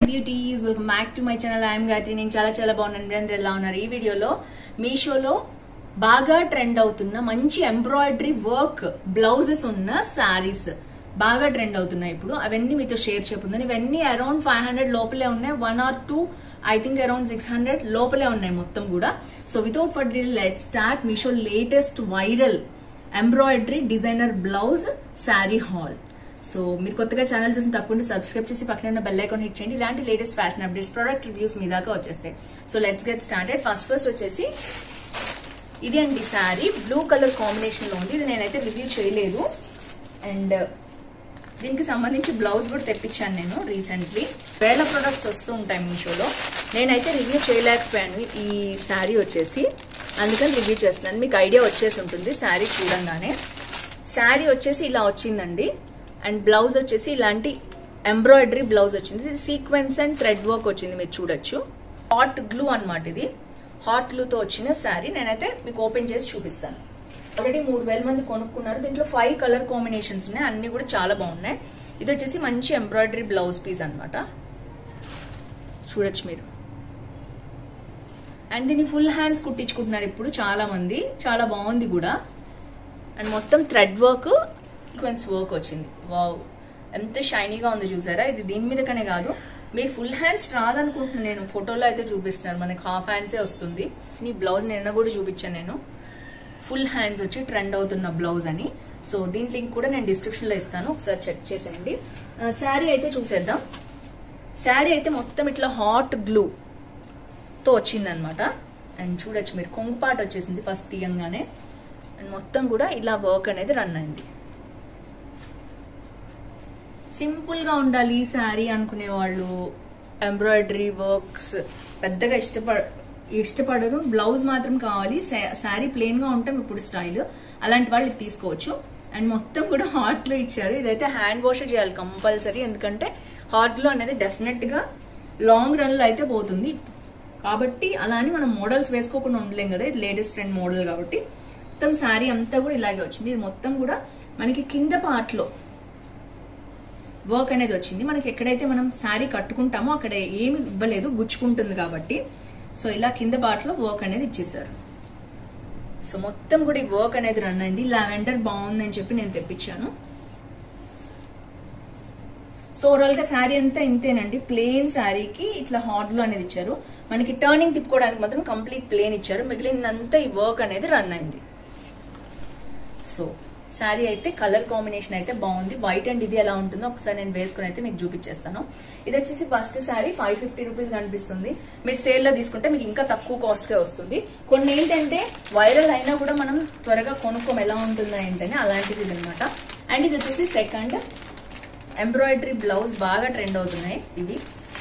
beauties welcome back to my channel I'm Gayatri నేను చాలా చాలా బాగున్నాను మీరందరూ ఎలా ఉన్నారు ఈ వీడియోలో మీషోలో బాగా ట్రెండ్ అవుతున్న మంచి ఎంబ్రాయిడరీ వర్క్ బ్లౌజెస్ ఉన్న శారీస్ బాగా ట్రెండ్ అవుతున్నాయి ఇప్పుడు అవన్నీ మీతో షేర్ చెప్పుందని ఇవన్నీ అరౌండ్ ఫైవ్ హండ్రెడ్ లోపలే ఉన్నాయి one or two I think around six hundred లోపలే ఉన్నాయి మొత్తం కూడా so without for let start Meesho latest viral embroidery designer blouse sari haul so మీరు కొత్తగా ఛానల్ చూసి తప్పకుండా సబ్స్క్రైబ్ చేసి పక్కన ఉన్న బెల్ ఐకాన్ హిట్ చేయండి ఇలాంటి latest fashion updates product reviews మీ దాకా వచ్చేస్తాయి so let's get started first first వచ్చేసి ఇది అండి శారీ బ్లూ కలర్ కాంబినేషన్ లో ఉంది ఇది నేనైతే రివ్యూ చేయలేదు అండ్ దీనికి సంబంధించి బ్లౌజ్ కూడా తెప్పించాను నేను రీసెంట్లీ వేల ప్రొడక్ట్స్ వస్తూ ఉంటాయి మీషోలో నేనైతే రివ్యూ చేయలేకపోయాను ఈ శారీ వచ్చేసి అందుకని రివ్యూ చేస్తున్నాను మీకు ఐడియా వచ్చేసి ఉంటుంది శారీ చూడంగానే శారీ వచ్చేసి ఇలా వచ్చిందండి అండ్ బ్లౌజ్ వచ్చేసి ఇలాంటి ఎంబ్రాయిడరీ బ్లౌజ్ వచ్చింది ఇది సీక్వెన్స్ అండ్ థ్రెడ్ వర్క్ వచ్చింది మీరు చూడొచ్చు హాట్ గ్లూ అనమాట ఇది హాట్ గ్లూతో వచ్చిన శారీ నేనైతే మీకు ఓపెన్ చేసి చూపిస్తాను ఆల్రెడీ మూడు వేల మంది కొనుక్కున్నారు దీంట్లో ఫైవ్ కలర్ కాంబినేషన్స్ ఉన్నాయి అన్ని కూడా చాలా బాగున్నాయి ఇది వచ్చేసి మంచి ఎంబ్రాయిడరీ బ్లౌజ్ పీస్ అనమాట చూడొచ్చు మీరు అండ్ దీన్ని ఫుల్ హ్యాండ్స్ కుట్టించుకుంటున్నారు ఇప్పుడు చాలా మంది చాలా బాగుంది కూడా అండ్ మొత్తం థ్రెడ్ వర్క్ సీక్వెన్స్ వర్క్ వచ్చింది వావ్ ఎంత షైనీగా ఉంది చూసారా ఇది దీని మీద కనే కాదు మీరు ఫుల్ హ్యాండ్స్ రాదనుకుంటున్నాను నేను ఫోటోలో అయితే చూపిస్తున్నారు మనకి హాఫ్ హ్యాండ్సే వస్తుంది ఈ బ్లౌజ్ నిన్న కూడా చూపించాను నేను ఫుల్ హ్యాండ్స్ వచ్చి ట్రెండ్ అవుతున్న బ్లౌజ్ అని సో దీని లింక్ కూడా నేను డిస్క్రిప్షన్ లో ఇస్తాను ఒకసారి చెక్ చేసేయండి శారీ అయితే చూసేద్దాం శారీ అయితే మొత్తం ఇట్లా హాట్ గ్లూ తో వచ్చిందనమాట అండ్ చూడొచ్చు మీరు కొంగుపాటు వచ్చేసింది ఫస్ట్ తీయంగానే అండ్ మొత్తం కూడా ఇలా వర్క్ అనేది రన్ అయింది సింపుల్ గా ఉండాలి శారీ అనుకునే వాళ్ళు ఎంబ్రాయిడరీ వర్క్స్ పెద్దగా ఇష్టపడ ఇష్టపడరు బ్లౌజ్ మాత్రం కావాలి శారీ ప్లెయిన్ గా ఉంటాం ఇప్పుడు స్టైల్ అలాంటి వాళ్ళు ఇది తీసుకోవచ్చు అండ్ మొత్తం కూడా హాట్ లో ఇచ్చారు ఇదైతే హ్యాండ్ వాష్ చేయాలి కంపల్సరీ ఎందుకంటే హాట్ లో అనేది డెఫినెట్ గా లాంగ్ రన్ లో అయితే పోతుంది కాబట్టి అలా అని మనం మోడల్స్ వేసుకోకుండా ఉండలేం కదా ఇది లేటెస్ట్ ట్రెండ్ మోడల్ కాబట్టి మొత్తం శారీ అంతా కూడా ఇలాగే వచ్చింది ఇది మొత్తం కూడా మనకి కింద పార్ట్ లో వర్క్ అనేది వచ్చింది మనకి ఎక్కడైతే మనం శారీ కట్టుకుంటామో అక్కడ ఏమి ఇవ్వలేదు గుచ్చుకుంటుంది కాబట్టి సో ఇలా కింద పార్ట్ లో వర్క్ అనేది ఇచ్చేసారు సో మొత్తం కూడా ఈ వర్క్ అనేది రన్ అయింది లావెండర్ బాగుందని చెప్పి నేను తెప్పించాను సో ఓవరాల్ గా శారీ అంతా ఇంతేనండి ప్లేన్ శారీకి ఇట్లా హాట్ లో అనేది ఇచ్చారు మనకి టర్నింగ్ తిప్పుకోవడానికి మాత్రం కంప్లీట్ ప్లేన్ ఇచ్చారు మిగిలిందంతా ఈ వర్క్ అనేది రన్ అయింది సో శారీ అయితే కలర్ కాంబినేషన్ అయితే బాగుంది వైట్ అండ్ ఇది ఎలా ఉంటుందో ఒకసారి నేను వేసుకుని అయితే మీకు చూపించేస్తాను ఇది వచ్చేసి first sari five fifty rupees కనిపిస్తుంది మీరు సేల్ లో తీసుకుంటే మీకు ఇంకా తక్కువ కాస్ట్ గా వస్తుంది కొన్ని ఏంటంటే వైరల్ అయినా కూడా మనం త్వరగా కొనుక్కోం ఎలా ఉంటుందో ఏంటని అలాంటిది అనమాట అండ్ ఇది వచ్చేసి సెకండ్ ఎంబ్రాయిడరీ బ్లౌజ్ బాగా ట్రెండ్ అవుతున్నాయి ఇవి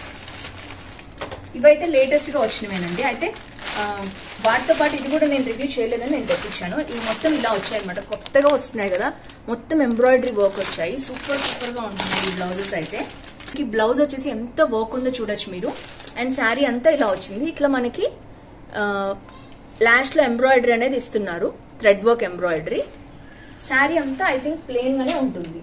ఇవైతే లేటెస్ట్ గా వచ్చినవేనండి అయితే వాటితో పాటు ఇది కూడా నేను రివ్యూ చేయలేదని నేను తెప్పించాను ఇవి మొత్తం ఇలా వచ్చాయి అనమాట కొత్తగా వస్తున్నాయి కదా మొత్తం ఎంబ్రాయిడరీ వర్క్ వచ్చాయి సూపర్ సూపర్ గా ఉంటున్నాయి ఈ బ్లౌజెస్ అయితే ఈ బ్లౌజ్ వచ్చేసి ఎంత వర్క్ ఉందో చూడొచ్చు మీరు అండ్ శారీ అంతా ఇలా వచ్చింది ఇట్లా మనకి లాస్ట్ లో ఎంబ్రాయిడరీ అనేది ఇస్తున్నారు థ్రెడ్ వర్క్ ఎంబ్రాయిడరీ శారీ అంతా ఐ థింక్ ప్లెయిన్ గానే ఉంటుంది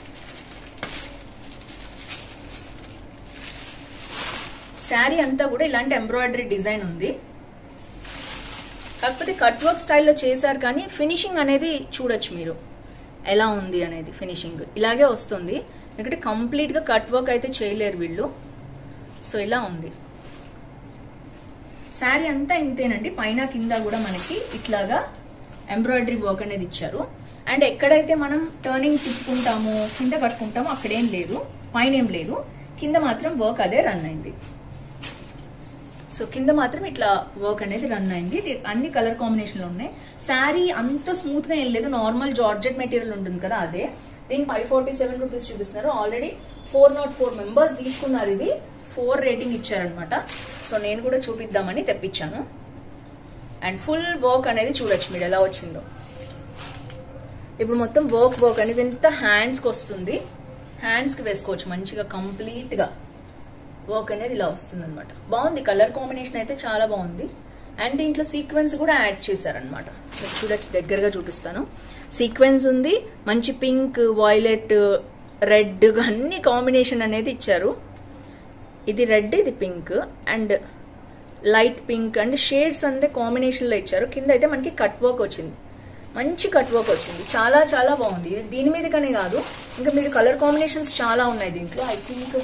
శారీ అంతా కూడా ఇలాంటి ఎంబ్రాయిడరీ డిజైన్ ఉంది కాకపోతే కట్ వర్క్ స్టైల్లో చేశారు కానీ ఫినిషింగ్ అనేది చూడొచ్చు మీరు ఎలా ఉంది అనేది ఫినిషింగ్ ఇలాగే వస్తుంది ఎందుకంటే కంప్లీట్ గా కట్ వర్క్ అయితే చేయలేరు వీళ్ళు సో ఇలా ఉంది శారీ అంతా ఇంతేనండి పైన కింద కూడా మనకి ఇట్లాగా ఎంబ్రాయిడరీ వర్క్ అనేది ఇచ్చారు అండ్ ఎక్కడైతే మనం టర్నింగ్ తిప్పుకుంటామో కింద కట్టుకుంటామో అక్కడేం లేదు పైన ఏం లేదు కింద మాత్రం వర్క్ అదే రన్ అయింది సో కింద మాత్రం ఇట్లా వర్క్ అనేది రన్ అయింది ఇది అన్ని కలర్ కాంబినేషన్ లో ఉన్నాయి శారీ అంత స్మూత్ గా ఏం లేదు నార్మల్ జార్జెట్ మెటీరియల్ ఉంటుంది కదా అదే దీనికి ఫైవ్ ఫార్టీ సెవెన్ రూపీస్ చూపిస్తున్నారు already four not four members తీసుకున్నారు ఇది ఫోర్ రేటింగ్ ఇచ్చారనమాట సో నేను కూడా చూపిద్దామని తెప్పించాను అండ్ ఫుల్ వర్క్ అనేది చూడొచ్చు మీరు ఎలా వచ్చిందో ఇప్పుడు మొత్తం వర్క్ వర్క్ అనేది ఇంత హ్యాండ్స్కి వస్తుంది హ్యాండ్స్కి వేసుకోవచ్చు మంచిగా కంప్లీట్గా వర్క్ అనేది ఇలా వస్తుంది అనమాట బాగుంది కలర్ కాంబినేషన్ అయితే చాలా బాగుంది అండ్ దీంట్లో సీక్వెన్స్ కూడా యాడ్ చేశారనమాట చూడొచ్చు దగ్గరగా చూపిస్తాను సీక్వెన్స్ ఉంది మంచి పింక్ వైలెట్ రెడ్ అన్ని కాంబినేషన్ అనేది ఇచ్చారు ఇది రెడ్ ఇది pink and light pink and shades అంతే కాంబినేషన్ లో ఇచ్చారు కింద అయితే మనకి కట్ వర్క్ వచ్చింది మంచి కట్ వర్క్ వచ్చింది చాలా చాలా బాగుంది ఇది దీని మీదకనే కాదు ఇంకా మీరు కలర్ కాంబినేషన్స్ చాలా ఉన్నాయి దీంట్లో I think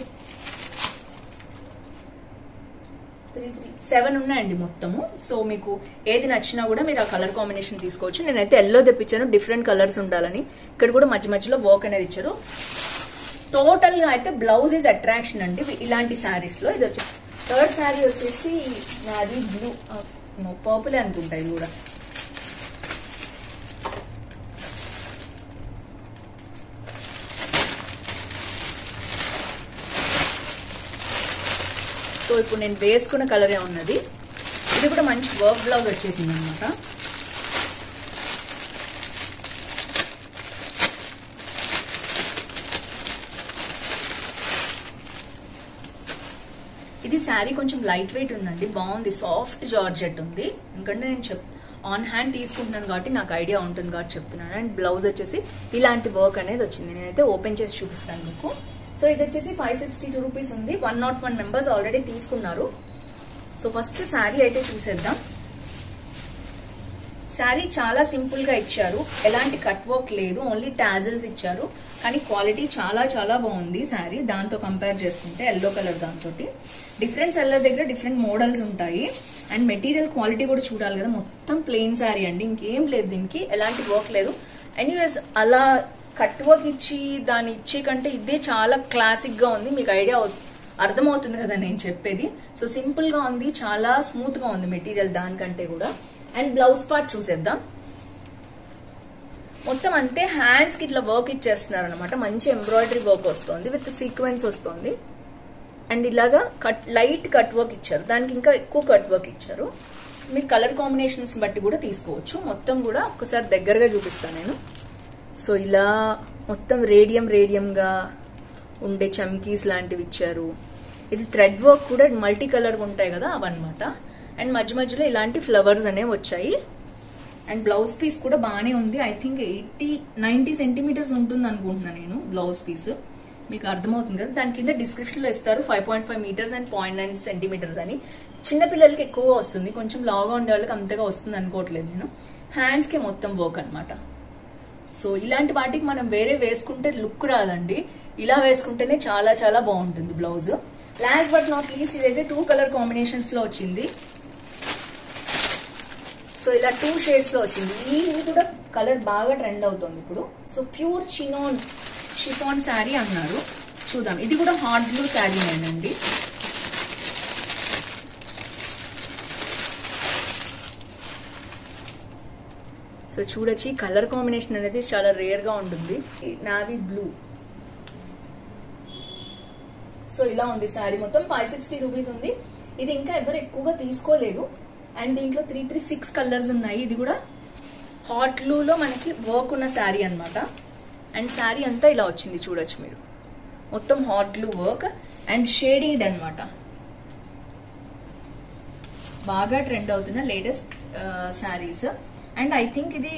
three three seven ఉన్నాయండి మొత్తము సో మీకు ఏది నచ్చినా కూడా మీరు ఆ కలర్ కాంబినేషన్ తీసుకోవచ్చు నేనైతే ఎల్లో తెప్పించాను డిఫరెంట్ కలర్స్ ఉండాలని ఇక్కడ కూడా మధ్య మధ్యలో వర్క్ అనేది ఇచ్చారు టోటల్ గా అయితే బ్లౌజ్ ఇస్ అట్రాక్షన్ అండి ఇలాంటి శారీస్ లో ఇది వచ్చి థర్డ్ శారీ వచ్చేసి నాది బ్లూ పర్పుల్ అనుకుంటా ఇది కూడా సో ఇప్పుడు నేను వేసుకున్న కలరే ఉన్నది ఇది కూడా మంచి వర్క్ బ్లౌజ్ వచ్చేసింది అనమాట ఇది శారీ కొంచెం లైట్ వెయిట్ ఉందండి బాగుంది సాఫ్ట్ జార్జెట్ ఉంది ఎందుకంటే నేను చెప్ ఆన్ హ్యాండ్ తీసుకుంటున్నాను కాబట్టి నాకు ఐడియా ఉంటుంది కాబట్టి చెప్తున్నాను అండ్ బ్లౌజ్ వచ్చేసి ఇలాంటి వర్క్ అనేది వచ్చింది నేనైతే ఓపెన్ చేసి చూపిస్తాను మీకు సో ఇది వచ్చేసి ఫైవ్ సిక్స్టీ టూ రూపీస్ ఉంది one not one members already తీసుకున్నారు సో ఫస్ట్ శారీ అయితే చూసేద్దాం శారీ చాలా సింపుల్ గా ఇచ్చారు ఎలాంటి కట్ వర్క్ లేదు ఓన్లీ టాజల్స్ ఇచ్చారు కానీ క్వాలిటీ చాలా చాలా బాగుంది శారీ దాంతో కంపేర్ చేసుకుంటే ఎల్లో కలర్ దాంతో డిఫరెంట్ సెల్లర్ దగ్గర డిఫరెంట్ మోడల్స్ ఉంటాయి అండ్ మెటీరియల్ క్వాలిటీ కూడా చూడాలి కదా మొత్తం ప్లెయిన్ శారీ అండి ఇంకేం లేదు దీనికి ఎలాంటి వర్క్ లేదు ఎనీవేస్ అలా కట్ వర్క్ ఇచ్చి దాన్ని ఇచ్చే కంటే ఇదే చాలా క్లాసిక్ గా ఉంది మీకు ఐడియా అర్థమవుతుంది కదా నేను చెప్పేది సో సింపుల్ గా ఉంది చాలా స్మూత్ గా ఉంది మెటీరియల్ దానికంటే కూడా అండ్ బ్లౌజ్ పార్ట్ చూసేద్దాం మొత్తం అంతే హ్యాండ్స్ కి ఇట్లా వర్క్ ఇచ్చేస్తున్నారు అనమాట మంచి ఎంబ్రాయిడరీ వర్క్ వస్తుంది విత్ సీక్వెన్స్ వస్తుంది అండ్ ఇలాగా కట్ లైట్ కట్ వర్క్ ఇచ్చారు దానికి ఇంకా ఎక్కువ కట్ వర్క్ ఇచ్చారు మీరు కలర్ కాంబినేషన్స్ బట్టి కూడా తీసుకోవచ్చు మొత్తం కూడా ఒకసారి దగ్గరగా చూపిస్తాను నేను సో ఇలా మొత్తం రేడియం రేడియంగా ఉండే చమ్కీస్ లాంటివి ఇచ్చారు ఇది థ్రెడ్ వర్క్ కూడా మల్టీ కలర్ ఉంటాయి కదా అవన్నమాట అండ్ మధ్య మధ్యలో ఇలాంటి ఫ్లవర్స్ అనేవి వచ్చాయి అండ్ బ్లౌజ్ పీస్ కూడా బాగానే ఉంది I think eighty ninety centimetres ఉంటుంది అనుకుంటున్నాను నేను బ్లౌజ్ పీస్ మీకు అర్థమవుతుంది కదా దాని కింద డిస్క్రిప్షన్ లో ఇస్తారు five point five metres and point nine centimetres అని చిన్న పిల్లలకి ఎక్కువ వస్తుంది కొంచెం లాగా ఉండే వాళ్ళకి అంతగా వస్తుంది అనుకోవట్లేదు నేను హ్యాండ్స్ కి మొత్తం వర్క్ అనమాట సో ఇలాంటి వాటికి మనం వేరే వేసుకుంటే లుక్ రాదండి ఇలా వేసుకుంటేనే చాలా చాలా బాగుంటుంది blouse last but not least ఇదైతే టూ కలర్ కాంబినేషన్స్ లో వచ్చింది సో ఇలా టూ షేడ్స్ లో వచ్చింది ఈ ఇది కూడా కలర్ బాగా ట్రెండ్ అవుతుంది ఇప్పుడు so pure chinon chiffon sari అన్నారు చూద్దాం ఇది కూడా హాట్ బ్లూ శారీనేనండి సో చూడొచ్చి కలర్ కాంబినేషన్ అనేది చాలా రేర్ గా ఉంటుంది నావీ బ్లూ సో ఇలా ఉంది శారీ మొత్తం ఫైవ్ సిక్స్టీ రూపీస్ ఉంది ఇది ఇంకా ఎవరు ఎక్కువగా తీసుకోలేదు అండ్ దీంట్లో త్రీ త్రీ సిక్స్ కలర్స్ ఉన్నాయి ఇది కూడా హాట్ బ్లూలో మనకి వర్క్ ఉన్న శారీ అనమాట అండ్ శారీ అంతా ఇలా వచ్చింది చూడొచ్చు మీరు మొత్తం hot blue work and shading అనమాట బాగా ట్రెండ్ అవుతున్న latest saris and I think ఇది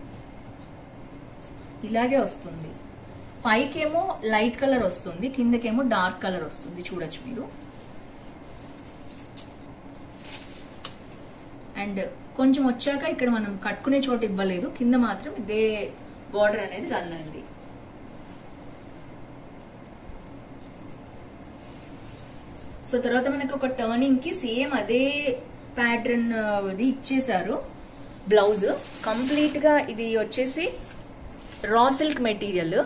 ఇలాగే వస్తుంది పైకేమో లైట్ కలర్ వస్తుంది కిందకేమో డార్క్ కలర్ వస్తుంది చూడొచ్చు మీరు అండ్ కొంచెం వచ్చాక ఇక్కడ మనం కట్టుకునే చోటు ఇవ్వలేదు కింద మాత్రం ఇదే బార్డర్ అనేది రన్ అయింది సో తర్వాత మనకు ఒక టర్నింగ్ కి సేమ్ అదే ప్యాటర్న్ ఇది ఇచ్చేసారు బ్లౌజ్ కంప్లీట్ గా ఇది వచ్చేసి రా సిల్క్ మెటీరియల్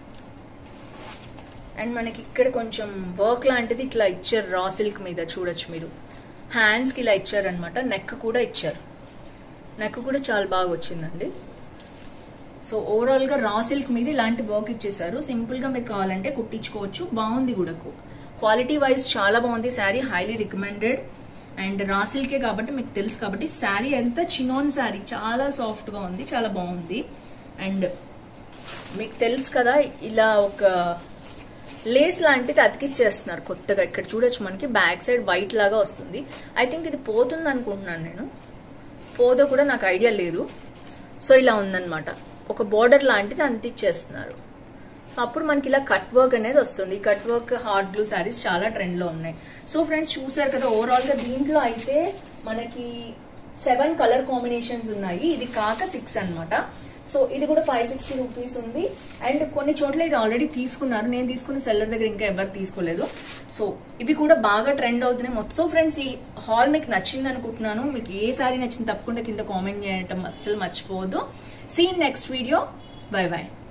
అండ్ మనకి ఇక్కడ కొంచెం వర్క్ లాంటిది ఇట్లా ఇచ్చారు రా సిల్క్ మీద చూడొచ్చు మీరు హ్యాండ్స్ కి ఇలా ఇచ్చారు అనమాట నెక్ కూడా ఇచ్చారు నెక్ కూడా చాలా బాగా వచ్చిందండి సో ఓవరాల్ గా రా సిల్క్ మీద ఇలాంటి వర్క్ ఇచ్చేసారు సింపుల్ గా మీరు కావాలంటే కుట్టించుకోవచ్చు బాగుంది కూడా క్వాలిటీ వైజ్ చాలా బాగుంది శారీ హైలీ రికమెండెడ్ అండ్ రా సిల్కే కాబట్టి మీకు తెలుసు కాబట్టి శారీ ఎంత చినోన్ శారీ చాలా సాఫ్ట్ గా ఉంది చాలా బాగుంది అండ్ మీకు తెలుసు కదా ఇలా ఒక లేస్ లాంటిది అతికిచ్చేస్తున్నారు కొత్తగా ఇక్కడ చూడొచ్చు మనకి బ్యాక్ సైడ్ వైట్ లాగా వస్తుంది ఐ థింక్ ఇది పోతుంది అనుకుంటున్నాను నేను పోదో కూడా నాకు ఐడియా లేదు సో ఇలా ఉందన్నమాట ఒక బోర్డర్ లాంటిది అంతిచ్చేస్తున్నారు సో అప్పుడు మనకి ఇలా కట్ వర్క్ అనేది వస్తుంది cut work hard blue saris చాలా ట్రెండ్ లో ఉన్నాయి సో ఫ్రెండ్స్ చూసారు కదా ఓవరాల్ గా దీంట్లో అయితే మనకి సెవెన్ కలర్ కాంబినేషన్స్ ఉన్నాయి ఇది కాక సిక్స్ అన్నమాట సో ఇది కూడా ఫైవ్ సిక్స్టీ రూపీస్ ఉంది అండ్ కొన్ని చోట్ల ఇది ఆల్రెడీ తీసుకున్నారు నేను తీసుకున్న సెల్లర్ దగ్గర ఇంకా ఎవరు తీసుకోలేదు సో ఇవి కూడా బాగా ట్రెండ్ అవుతున్నాయి మొత్తం సో ఫ్రెండ్స్ ఈ హాల్ మీకు నచ్చింది అనుకుంటున్నాను మీకు ఏ సారీ నచ్చింది తప్పకుండా కింద కామెంట్ చేయటం అస్సలు మర్చిపోవద్దు seen next video bye by